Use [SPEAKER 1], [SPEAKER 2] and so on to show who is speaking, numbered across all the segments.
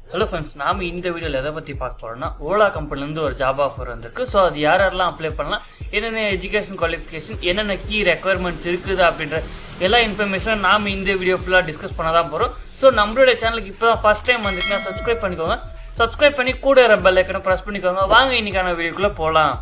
[SPEAKER 1] hello friends நாம இந்த வீடியோவில் எதை பற்றி பார்க்க போறோம்னா ஓலா கம்பெனிலேருந்து ஒரு ஜாப் ஆஃபர் வந்திருக்கு ஸோ அது யார் யாரெல்லாம் அப்ளை பண்ணலாம் என்னென்ன எஜுகேஷன் குவாலிஃபிகேஷன் என்னென்ன கீ ரெக்குவயர்மெண்ட்ஸ் இருக்குது அப்படின்ற எல்லா இன்ஃபர்மேஷனும் நாம இந்த வீடியோ ஃபுல்லாக டிஸ்கஸ் பண்ண தான் போகிறோம் ஸோ நம்மளுடைய சேனலுக்கு இப்போ தான் ஃபஸ்ட் டைம் வந்துச்சுன்னா சப்ஸ்கிரைப் பண்ணிக்கோங்க சப்ஸ்கிரைப் பண்ணி கூட வர பெல் ஐக்கனை ப்ரெஸ் பண்ணிக்கோங்க வாங்க இன்னைக்கான வீடியோக்குள்ளே போகலாம்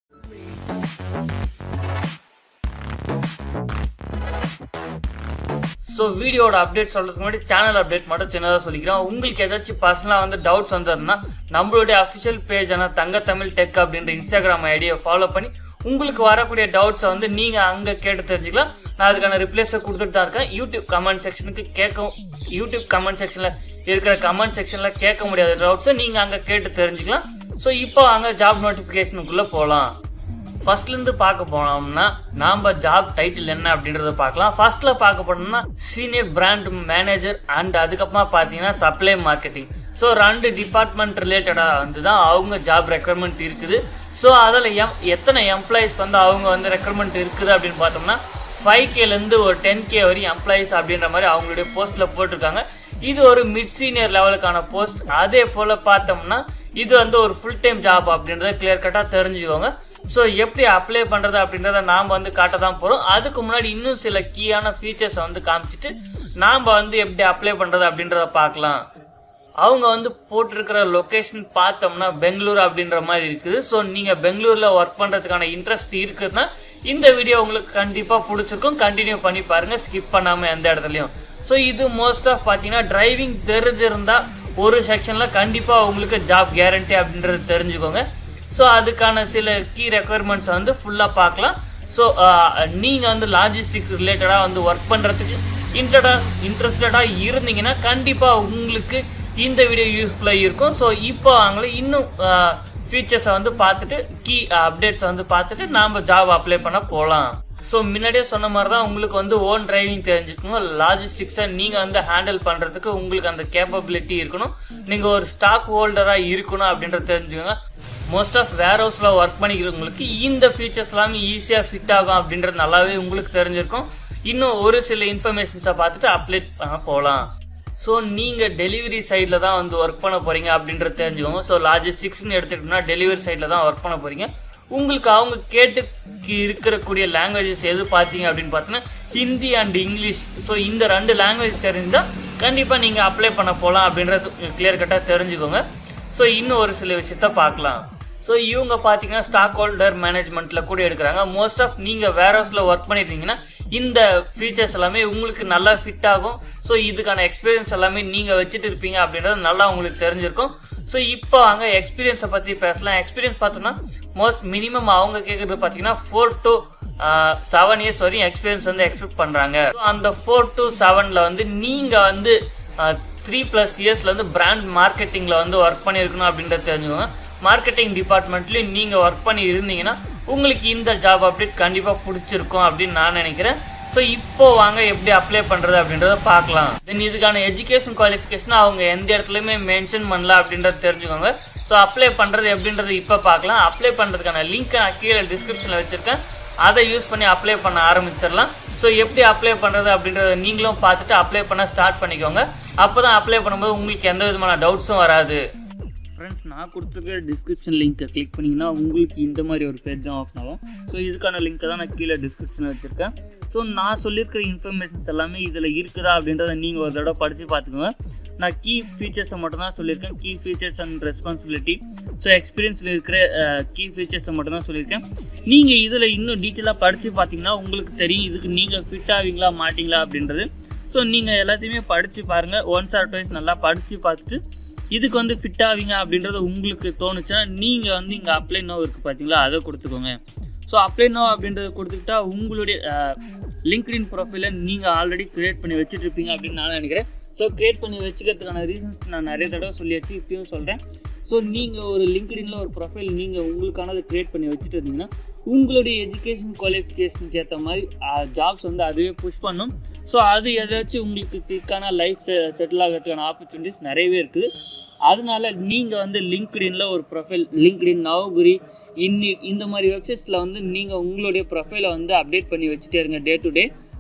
[SPEAKER 1] ஸோ வீடியோட அப்டேட் சொல்றதுக்கு முன்னாடி சேனல் அப்டேட் மட்டும் சின்னதாக சொல்லிக்கிறோம் உங்களுக்கு ஏதாச்சும் பர்சனலாக வந்து டவுட்ஸ் வந்ததுன்னா நம்மளுடைய அஃபிஷியல் பேஜான தங்க தமிழ் டெக் அப்படின்ற இன்ஸ்டாகிராம் ஐடியை ஃபாலோ பண்ணி உங்களுக்கு வரக்கூடிய டவுட்ஸை வந்து நீங்க அங்க கேட்டு தெரிஞ்சுக்கலாம் நான் அதுக்கான ரிப்ளைஸை கொடுத்துட்டு தான் இருக்கேன் யூடியூப் கமெண்ட் செக்ஷனுக்கு கேட்க யூடியூப் கமெண்ட் செக்ஷன்ல இருக்கிற கமெண்ட் செக்ஷன்ல கேட்க முடியாத டவுட்ஸை நீங்க அங்க கேட்டு தெரிஞ்சுக்கலாம் ஸோ இப்போ அங்க ஜாப் நோட்டிபிகேஷனுக்குள்ள போகலாம் ஃபர்ஸ்ட்ல இருந்து பார்க்க போனோம்னா நாம ஜாப் டைட்டில் என்ன அப்படின்றத பார்க்கலாம் ஃபர்ஸ்ட்ல பார்க்க போனோம்னா சீனியர் பிராண்ட் மேனேஜர் அண்ட் அதுக்கப்புறமா பார்த்தீங்கன்னா சப்ளை மார்க்கெட்டிங் ஸோ ரெண்டு டிபார்ட்மெண்ட் ரிலேட்டடாக வந்து தான் அவங்க ஜாப் ரெக்குவயர்மெண்ட் இருக்குது ஸோ அதில் எம் எத்தனை எம்ப்ளாயிஸ் வந்து அவங்க வந்து ரெக்குவயர்மெண்ட் இருக்குது அப்படின்னு பார்த்தோம்னா ஃபைவ் கேலேருந்து ஒரு டென் கே வரையும் எம்ப்ளாயிஸ் அப்படின்ற மாதிரி அவங்களுடைய போஸ்ட்டில் போட்டிருக்காங்க இது ஒரு மிட் சீனியர் லெவலுக்கான போஸ்ட் அதே போல் பார்த்தோம்னா இது வந்து ஒரு ஃபுல் டைம் ஜாப் அப்படின்றத கிளியர் கட்டாக தெரிஞ்சுக்கோங்க ஸோ எப்படி அப்ளை பண்ணுறது அப்படின்றத நாம் வந்து காட்ட தான் போகிறோம் அதுக்கு முன்னாடி இன்னும் சில கீயான ஃபீச்சர்ஸை வந்து காமிச்சிட்டு நாம் வந்து எப்படி அப்ளை பண்ணுறது அப்படின்றத பார்க்கலாம் அவங்க வந்து போட்டிருக்கிற லொகேஷன் பார்த்தோம்னா பெங்களூர் அப்படின்ற மாதிரி இருக்குது ஸோ நீங்கள் பெங்களூரில் ஒர்க் பண்ணுறதுக்கான இன்ட்ரெஸ்ட் இருக்குதுன்னா இந்த வீடியோ உங்களுக்கு கண்டிப்பாக பிடிச்சிருக்கும் கண்டினியூ பண்ணி பாருங்க ஸ்கிப் பண்ணாமல் எந்த இடத்துலையும் ஸோ இது மோஸ்ட் ஆஃப் பார்த்தீங்கன்னா டிரைவிங் தெரிஞ்சிருந்தா ஒரு செக்ஷனில் கண்டிப்பாக உங்களுக்கு ஜாப் கேரண்டி அப்படின்றது தெரிஞ்சுக்கோங்க ஸோ அதுக்கான சில கீ ரெக்குவயர்மெண்ட்ஸ் வந்து ஃபுல்லாக பார்க்கலாம் ஸோ நீங்கள் வந்து லாஜிஸ்டிக் ரிலேட்டடாக வந்து ஒர்க் பண்ணுறதுக்கு இன்ட்ரடா இன்ட்ரெஸ்டடாக இருந்தீங்கன்னா கண்டிப்பாக உங்களுக்கு இந்த வீடியோ யூஸ்ஃபுல்லாக இருக்கும் ஸோ இப்போ அவங்கள இன்னும் ஃபீச்சர்ஸை வந்து பார்த்துட்டு கீ அப்டேட்ஸை வந்து பார்த்துட்டு நாம் ஜாப் அப்ளை பண்ண போகலாம் ஸோ முன்னாடியே சொன்ன மாதிரி தான் உங்களுக்கு வந்து ஓன் டிரைவிங் தெரிஞ்சுக்கணும் லாஜிஸ்டிக்ஸை நீங்கள் வந்து ஹேண்டில் பண்ணுறதுக்கு உங்களுக்கு அந்த கேப்பபிலிட்டி இருக்கணும் நீங்கள் ஒரு ஸ்டாக் ஹோல்டராக இருக்கணும் அப்படின்றத தெரிஞ்சுக்கோங்க மோஸ்ட் ஆஃப் வேர் ஹவுஸில் ஒர்க் பண்ணிக்கிறவங்களுக்கு இந்த ஃபீச்சர்ஸ் எல்லாமே ஈஸியாக ஃபிட் ஆகும் அப்படின்றது நல்லாவே உங்களுக்கு தெரிஞ்சிருக்கும் இன்னும் ஒரு சில இன்ஃபர்மேஷன்ஸை பார்த்துட்டு அப்ளை பண்ண போகலாம் ஸோ நீங்கள் டெலிவரி சைடில் தான் வந்து ஒர்க் பண்ண போகிறீங்க அப்படின்றத தெரிஞ்சுக்கோங்க ஸோ லாஜிஸ்டிக்ஸ்னு எடுத்துக்கிட்டோம்னா டெலிவரி சைடில் தான் ஒர்க் பண்ண போகிறீங்க உங்களுக்கு அவங்க கேட்டு இருக்கக்கூடிய லாங்குவேஜஸ் எது பார்த்தீங்க அப்படின்னு பார்த்தீங்கன்னா ஹிந்தி அண்ட் இங்கிலீஷ் ஸோ இந்த ரெண்டு லாங்குவேஜ் தெரிஞ்சால் கண்டிப்பாக நீங்கள் அப்ளை பண்ண போகலாம் அப்படின்றது கிளியர் கட்டாக தெரிஞ்சுக்கோங்க ஸோ இன்னும் ஒரு சில விஷயத்த பார்க்கலாம் ஸோ இவங்க பார்த்தீங்கன்னா ஸ்டாக் ஹோல்டர் மேனேஜ்மெண்ட்டில் கூட எடுக்கிறாங்க மோஸ்ட் ஆஃப் நீங்கள் வேர் ஹவுஸில் ஒர்க் பண்ணியிருந்தீங்கன்னா இந்த ஃபீச்சர்ஸ் எல்லாமே உங்களுக்கு நல்லா ஃபிட் ஆகும் ஸோ இதுக்கான எக்ஸ்பீரியன்ஸ் எல்லாமே நீங்கள் வச்சுட்டு இருப்பீங்க அப்படின்றது நல்லா உங்களுக்கு தெரிஞ்சிருக்கும் ஸோ இப்போ அங்கே எக்ஸ்பீரியன்ஸை பற்றி பேசலாம் எக்ஸ்பீரியன்ஸ் பார்த்தோம்னா மோஸ்ட் மினிமம் அவங்க கேட்குறது பார்த்தீங்கன்னா ஃபோர் டு செவன் இயர்ஸ் வரையும் எக்ஸ்பீரியன்ஸ் வந்து எக்ஸ்பெக்ட் பண்ணுறாங்க அந்த ஃபோர் டு செவனில் வந்து நீங்கள் வந்து த்ரீ ப்ளஸ் இயர்ஸில் வந்து பிராண்ட் மார்க்கெட்டிங்கில் வந்து ஒர்க் பண்ணியிருக்கணும் அப்படின்றத தெரிஞ்சுக்கோங்க மார்க்கெட்டிங் டிபார்ட்மெண்ட்லேயும் நீங்கள் ஒர்க் பண்ணி இருந்தீங்கன்னா உங்களுக்கு இந்த ஜாப் அப்டேட் கண்டிப்பாக பிடிச்சிருக்கும் அப்படின்னு நான் நினைக்கிறேன் ஸோ இப்போ வாங்க எப்படி அப்ளை பண்ணுறது அப்படின்றத பார்க்கலாம் தென் இதுக்கான எஜுகேஷன் குவாலிஃபிகேஷன் அவங்க எந்த இடத்துலையுமே மென்ஷன் பண்ணல அப்படின்றத தெரிஞ்சுக்கோங்க ஸோ அப்ளை பண்ணுறது எப்படின்றது இப்போ பார்க்கலாம் அப்ளை பண்ணுறதுக்கான லிங்க் நான் கீழே டிஸ்கிரிப்ஷனில் வச்சுருக்கேன் அதை யூஸ் பண்ணி அப்ளை பண்ண ஆரம்பிச்சிடலாம் ஸோ எப்படி அப்ளை பண்ணுறது அப்படின்றத நீங்களும் பார்த்துட்டு அப்ளை பண்ண ஸ்டார்ட் பண்ணிக்கோங்க அப்போ தான் அப்ளை பண்ணும்போது உங்களுக்கு எந்த விதமான டவுட்ஸும் வராது ஃப்ரெண்ட்ஸ் நான் கொடுத்துருக்க டிஸ்கிரிப்ஷன் லிங்க்கை கிளிக் பண்ணிங்கன்னா உங்களுக்கு இந்த மாதிரி ஒரு பேஜ் தான் ஓப்பன் ஆகும் ஸோ இதுக்கான லிங்க்கை தான் நான் கீழே டிஸ்கிரிப்ஷனில் வச்சுருக்கேன் ஸோ நான் சொல்லியிருக்கிற இன்ஃபர்மேஷன்ஸ் எல்லாமே இதில் இருக்குதா அப்படின்றத நீங்கள் ஒரு தடவை படித்து பார்த்துக்கோங்க நான் கீ ஃபீச்சர்ஸை மட்டும் தான் சொல்லியிருக்கேன் key features and responsibility so எக்ஸ்பீரியன்ஸில் இருக்கிற கீ ஃபீச்சர்ஸை மட்டும் தான் சொல்லியிருக்கேன் நீங்கள் இதில் இன்னும் டீட்டெயிலாக படித்து பார்த்தீங்கன்னா உங்களுக்கு தெரியும் இதுக்கு நீங்கள் ஃபிட் ஆவீங்களா மாட்டிங்களா அப்படின்றது ஸோ நீங்கள் எல்லாத்தையுமே படித்து பாருங்கள் ஒன்ஸ் ஆர் டுவைஸ் நல்லா படித்து பார்த்துட்டு இதுக்கு வந்து ஃபிட் ஆவீங்க அப்படின்றது உங்களுக்கு தோணுச்சுன்னா நீங்கள் வந்து இங்கே அப்ளை நோ இருக்குது பார்த்தீங்களா அதை கொடுத்துக்கோங்க ஸோ அப்ளை நோ அப்படின்றத கொடுத்துக்கிட்டா உங்களுடைய லிங்க்டின் ப்ரொஃபைலை நீங்கள் ஆல்ரெடி க்ரியேட் பண்ணி வச்சுட்டு இருப்பீங்க அப்படின்னு நான் நினைக்கிறேன் ஸோ க்ரியேட் பண்ணி வச்சுக்கிறதுக்கான ரீசன்ஸ் நான் நிறைய தடவை சொல்லியாச்சு இப்பயும் சொல்கிறேன் ஸோ நீங்கள் ஒரு லிங்க்டினில் ஒரு ப்ரொஃபைல் நீங்கள் உங்களுக்கானதை க்ரியேட் பண்ணி வச்சுட்டு இருந்தீங்கன்னா உங்களுடைய எஜுகேஷன் குவாலிஃபிகேஷனுக்கு ஏற்ற மாதிரி ஜாப்ஸ் வந்து அதுவே புஷ் பண்ணும் ஸோ அது ஏதாச்சும் உங்களுக்கு கிளிக்கான லைஃப் செட்டில் ஆகிறதுக்கான ஆப்பர்ச்சுனிட்டிஸ் நிறையவே இருக்குது அதனால நீங்கள் வந்து லிங்க்டின்ல ஒரு ப்ரொஃபைல் லிங்க்டின் நவகுரி இன்னி இந்த மாதிரி வெப்சைட்ஸில் வந்து நீங்கள் உங்களுடைய ப்ரொஃபைலை வந்து அப்டேட் பண்ணி வச்சுட்டே இருங்க டே டு டே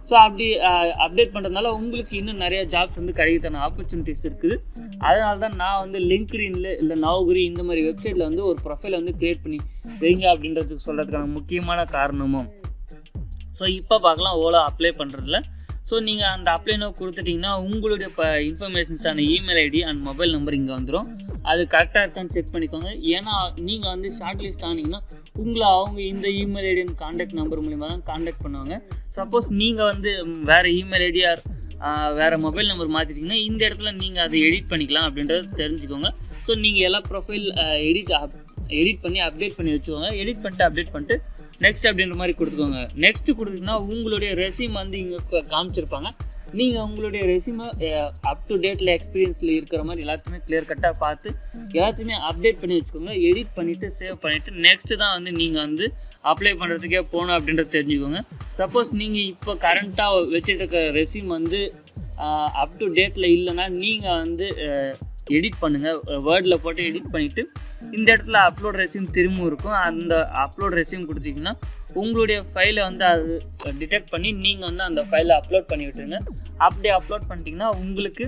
[SPEAKER 1] ஸோ அப்படி அப்டேட் பண்ணுறதுனால உங்களுக்கு இன்னும் நிறைய ஜாப்ஸ் வந்து கிடைக்கிறதான ஆப்பர்ச்சுனிட்டிஸ் இருக்குது அதனால தான் நான் வந்து லிங்க்டின்ல இல்லை நவகுரி இந்த மாதிரி வெப்சைட்டில் வந்து ஒரு ப்ரொஃபைல் வந்து க்ரியேட் பண்ணி வைங்க அப்படின்றதுக்கு சொல்கிறதுக்கான முக்கியமான காரணமும் ஸோ இப்போ பார்க்கலாம் ஓலா அப்ளை பண்ணுறதுல ஸோ நீங்கள் அந்த அப்ளை நோ கொடுத்துட்டிங்கன்னா உங்களுடைய இப்போ இன்ஃபர்மேஷன்ஸான email ID and mobile number இங்கே வந்துடும் அது கரெக்டாக இருக்கான்னு செக் பண்ணிக்கோங்க ஏன்னா நீங்கள் வந்து ஷார்ட் லிஸ்ட் ஆனீங்கன்னா உங்களை அவங்க இந்த email ID and contact number மூலிமா தான் காண்டாக்ட் பண்ணுவாங்க சப்போஸ் நீங்கள் வந்து ம், வேற இமெயில் ஐடி ஆர் வேறு மொபைல் நம்பர் மாற்றிட்டிங்கன்னா இந்த இடத்துல நீங்கள் அதை எடிட் பண்ணிக்கலாம் அப்படின்றத தெரிஞ்சுக்கோங்க ஸோ நீங்கள் எல்லா ப்ரொஃபைல் எடிட் எடிட் பண்ணி அப்டேட் பண்ணி வச்சுக்கோங்க எடிட் பண்ணிட்டு அப்டேட் பண்ணிட்டு நெக்ஸ்ட் அப்படின்ற மாதிரி கொடுத்துக்கோங்க நெக்ஸ்ட் கொடுத்தீங்கன்னா உங்களுடைய ரெசியூம் வந்து இங்கே காமிச்சிருப்பாங்க நீங்கள் உங்களுடைய ரெசியூமை அப் டு டேட்டில் எக்ஸ்பீரியன்ஸில் இருக்கிற மாதிரி எல்லாத்தையுமே கிளியர் கட்டாக பார்த்து எல்லாத்தையுமே அப்டேட் பண்ணி வச்சுக்கோங்க எடிட் பண்ணிவிட்டு சேவ் பண்ணிவிட்டு நெக்ஸ்ட்டு தான் வந்து நீங்கள் வந்து அப்ளை பண்ணுறதுக்கே போகணும் அப்படின்றத தெரிஞ்சுக்கோங்க சப்போஸ் நீங்கள் இப்போ கரண்ட்டாக வச்சுட்டு இருக்க ரெசியூம் வந்து அப் டு டேட்டில் இல்லைன்னா நீங்கள் வந்து எடிட் பண்ணுங்கள் வேர்டில் போட்டு எடிட் பண்ணிவிட்டு இந்த இடத்துல அப்லோட் ரெசியூம் திரும்பவும் இருக்கும் அந்த அப்லோட் ரெசியூம் கொடுத்தீங்கன்னா உங்களுடைய ஃபைலை வந்து அது டிடெக்ட் பண்ணி நீங்கள் வந்து அந்த ஃபைலை அப்லோட் பண்ணி விட்டுருங்க அப்படியே அப்லோட் பண்ணிட்டீங்கன்னா உங்களுக்கு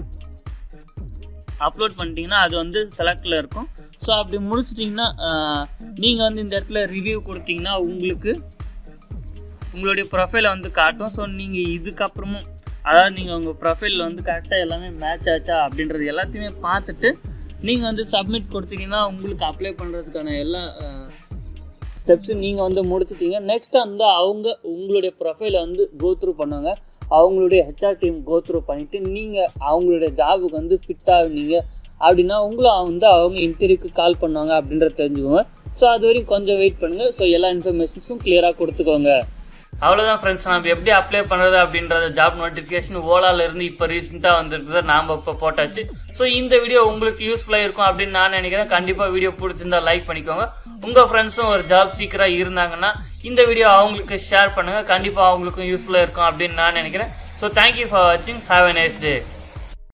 [SPEAKER 1] அப்லோட் பண்ணிட்டீங்கன்னா அது வந்து செலக்டில் இருக்கும் ஸோ அப்படி முடிச்சிட்டிங்கன்னா நீங்கள் வந்து இந்த இடத்துல ரிவ்யூ கொடுத்தீங்கன்னா உங்களுக்கு உங்களுடைய ப்ரொஃபைலை வந்து காட்டும் ஸோ நீங்கள் இதுக்கப்புறமும் அதாவது நீங்கள் உங்கள் ப்ரொஃபைலில் வந்து கரெக்டாக எல்லாமே மேட்ச் ஆச்சா அப்படின்றது எல்லாத்தையுமே பார்த்துட்டு நீங்கள் வந்து சப்மிட் கொடுத்தீங்கன்னா உங்களுக்கு அப்ளை பண்ணுறதுக்கான எல்லா ஸ்டெப்ஸும் நீங்கள் வந்து முடிச்சிட்டீங்க நெக்ஸ்ட் வந்து அவங்க உங்களுடைய ப்ரொஃபைலை வந்து கோத்ரூ பண்ணுவாங்க அவங்களுடைய ஹெச்ஆர் டீம் கோத்ரூ பண்ணிவிட்டு நீங்கள் அவங்களுடைய ஜாபுக்கு வந்து ஃபிட் ஆகுனீங்க அப்படின்னா உங்களை வந்து அவங்க இன்டர்வியூக்கு கால் பண்ணுவாங்க அப்படின்றத தெரிஞ்சுக்கோங்க ஸோ அது வரைக்கும் கொஞ்சம் வெயிட் பண்ணுங்கள் ஸோ எல்லா இன்ஃபர்மேஷன்ஸும் கிளியராக கொடுத்துக்கோங்க அவ்வளோதான் ஃப்ரெண்ட்ஸ் நம்ம எப்படி அப்ளை பண்ணுறது அப்படின்றத ஜாப் நோட்டிஃபிகேஷன் ஓலால இருந்து இப்போ ரீசெண்டாக வந்திருக்குது நாம இப்போ போட்டாச்சு ஸோ இந்த வீடியோ உங்களுக்கு யூஸ்ஃபுல்லாக இருக்கும் அப்படின்னு நான் நினைக்கிறேன் கண்டிப்பாக வீடியோ பிடிச்சிருந்தா லைக் பண்ணிக்கோங்க உங்கள் ஃப்ரெண்ட்ஸும் ஒரு ஜாப் சீக்கிரம் இருந்தாங்கன்னா இந்த வீடியோ அவங்களுக்கு ஷேர் பண்ணுங்க கண்டிப்பாக அவங்களுக்கும் யூஸ்ஃபுல்லாக இருக்கும் அப்படின்னு நான் நினைக்கிறேன் ஸோ தேங்க்யூ ஃபார் வாட்சிங் ஹாவ் a நைஸ் டே